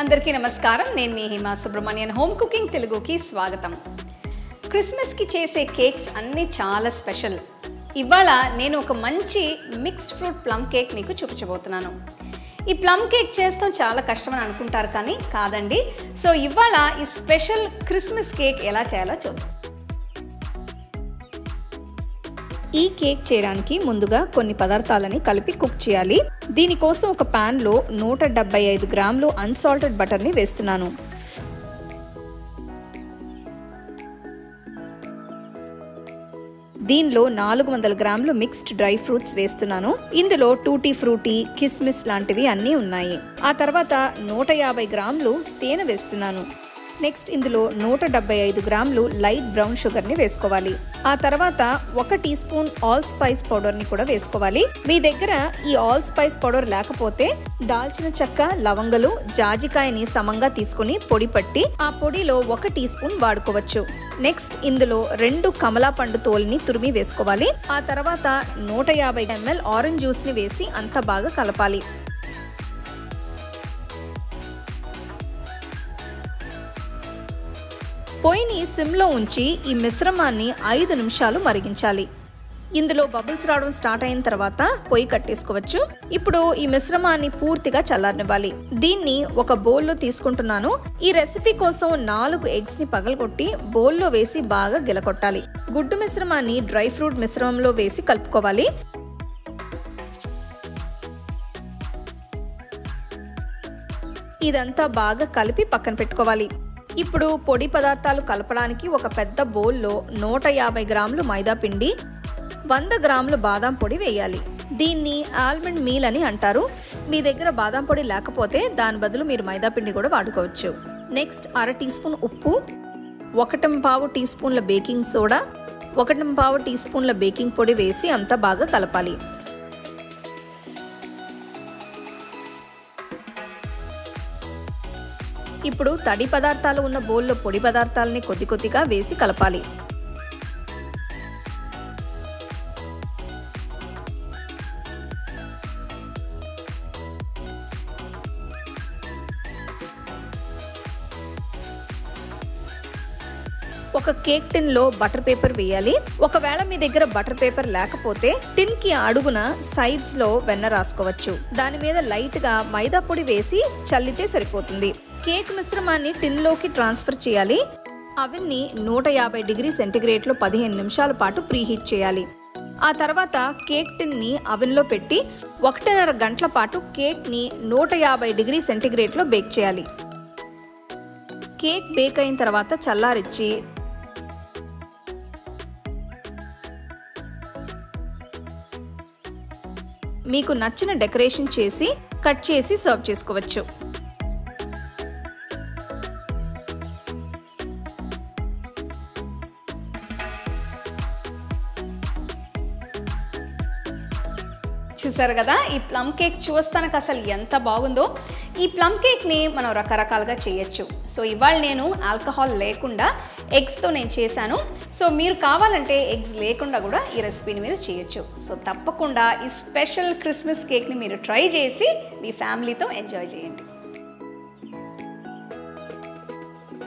అందరికీ నమస్కారం నేను మీ హిమా సుబ్రహ్మణ్యన్ హోమ్ కుకింగ్ తెలుగుకి స్వాగతం క్రిస్మస్కి చేసే కేక్స్ అన్నీ చాలా స్పెషల్ ఇవాళ నేను ఒక మంచి మిక్స్డ్ ఫ్రూట్ ప్లమ్ కేక్ మీకు చూపించబోతున్నాను ఈ ప్లమ్ కేక్ చేస్తాం చాలా కష్టమని అనుకుంటారు కానీ కాదండి సో ఇవాళ ఈ స్పెషల్ క్రిస్మస్ కేక్ ఎలా చేయాలో చూద్దాం ఈ కేక్ చేయడానికి ముందుగా కొన్ని పదార్థాలని కలిపి కుక్ చేయాలి దీనికోసం ఒక ప్యాన్లో నూట డెబ్బై ఐదు గ్రాములు అన్సాల్టెడ్ బటర్ని వేస్తున్నాను దీనిలో నాలుగు వందల గ్రాములు మిక్స్డ్ డ్రై ఫ్రూట్స్ వేస్తున్నాను ఇందులో టూటీ ఫ్రూటీ కిస్మిస్ లాంటివి అన్నీ ఉన్నాయి ఆ తర్వాత నూట యాభై గ్రాములు తేనె వేస్తున్నాను నెక్స్ట్ ఇందులో నూట డెబ్బై ఐదు గ్రాములు లైట్ బ్రౌన్ షుగర్ని వేసుకోవాలి ఆ తర్వాత ఒక టీ స్పూన్ ఆల్ స్పైస్ పౌడర్ని కూడా వేసుకోవాలి మీ దగ్గర ఈ ఆల్ స్పైస్ పౌడర్ లేకపోతే దాల్చిన చెక్క లవంగలు జాజికాయని సమంగా తీసుకుని పొడి పట్టి ఆ పొడిలో ఒక టీ స్పూన్ వాడుకోవచ్చు నెక్స్ట్ ఇందులో రెండు కమలా పండు తోలుని తురిమి వేసుకోవాలి ఆ తర్వాత నూట యాభై ఎంఎల్ ఆరెంజ్ జ్యూస్ని వేసి అంత బాగా కలపాలి పొయ్యిని సిమ్లో ఉంచి ఈ మిశ్రమాన్ని ఐదు నిమిషాలు మరిగించాలి ఇందులో బబుల్స్ రావడం స్టార్ట్ అయిన తర్వాత పొయ్యి కట్టేసుకోవచ్చు ఇప్పుడు ఈ మిశ్రమాన్ని పూర్తిగా చల్లారనివ్వాలి దీన్ని ఒక బౌల్లో తీసుకుంటున్నాను ఈ రెసిపీ కోసం నాలుగు ఎగ్స్ ని పగలగొట్టి బౌల్లో వేసి బాగా గిలకొట్టాలి గుడ్డు మిశ్రమాన్ని డ్రై ఫ్రూట్ మిశ్రమంలో వేసి కలుపుకోవాలి ఇదంతా బాగా కలిపి పక్కన పెట్టుకోవాలి ఇప్పుడు పొడి పదార్థాలు కలపడానికి ఒక పెద్ద బౌల్లో నూట యాభై గ్రాములు మైదా పిండి వంద గ్రాములు బాదం పొడి వేయాలి దీన్ని ఆల్మండ్ మీల్ అని అంటారు మీ దగ్గర బాదం పొడి లేకపోతే దాని బదులు మీరు మైదా పిండి కూడా వాడుకోవచ్చు నెక్స్ట్ అర టీ స్పూన్ ఉప్పు ఒకటం పావు టీ స్పూన్ల బేకింగ్ సోడా ఒకటం పావు టీ స్పూన్ల బేకింగ్ పొడి వేసి అంతా బాగా కలపాలి ఇప్పుడు తడి పదార్థాలు ఉన్న బౌల్లో పొడి పదార్థాలని కొద్ది కొద్దిగా వేసి కలపాలి ఒక కేక్ టిన్ లో బటర్ పేపర్ వేయాలి ఒకవేళ మీ దగ్గర బటర్ పేపర్ లేకపోతే టిన్ కి అడుగున సైడ్స్ లో వెన్న రాసుకోవచ్చు దాని మీద లైట్ గా మైదా పొడి వేసి చల్లితే సరిపోతుంది కేక్ మిశ్రమాన్ని టిన్ లోకి ట్రాన్స్ఫర్ చేయాలి అవన్నీ నూట యాభై డిగ్రీ సెంటిగ్రేడ్ లో పదిహేను నిమిషాల పాటు ప్రీహీట్ చేయాలి ఆ తర్వాత కేక్ టిన్ ని అవెన్లో పెట్టి ఒకటిన్నర గంటల పాటు కేక్ ని నూట యాభై డిగ్రీ సెంటిగ్రేడ్ లో బేక్ చేయాలి కేక్ బేక్ అయిన తర్వాత చల్లారిచ్చి మీకు నచ్చిన డెకరేషన్ చేసి కట్ చేసి సర్వ్ చేసుకోవచ్చు చూసారు కదా ఈ ప్లమ్ కేక్ చూస్తానికి అసలు ఎంత బాగుందో ఈ ప్లమ్ కేక్ని మనం రకరకాలుగా చేయొచ్చు సో ఇవాళ నేను ఆల్కహాల్ లేకుండా ఎగ్స్తో నేను చేశాను సో మీరు కావాలంటే ఎగ్స్ లేకుండా కూడా ఈ రెసిపీని మీరు చేయొచ్చు సో తప్పకుండా ఈ స్పెషల్ క్రిస్మస్ కేక్ని మీరు ట్రై చేసి మీ ఫ్యామిలీతో ఎంజాయ్ చేయండి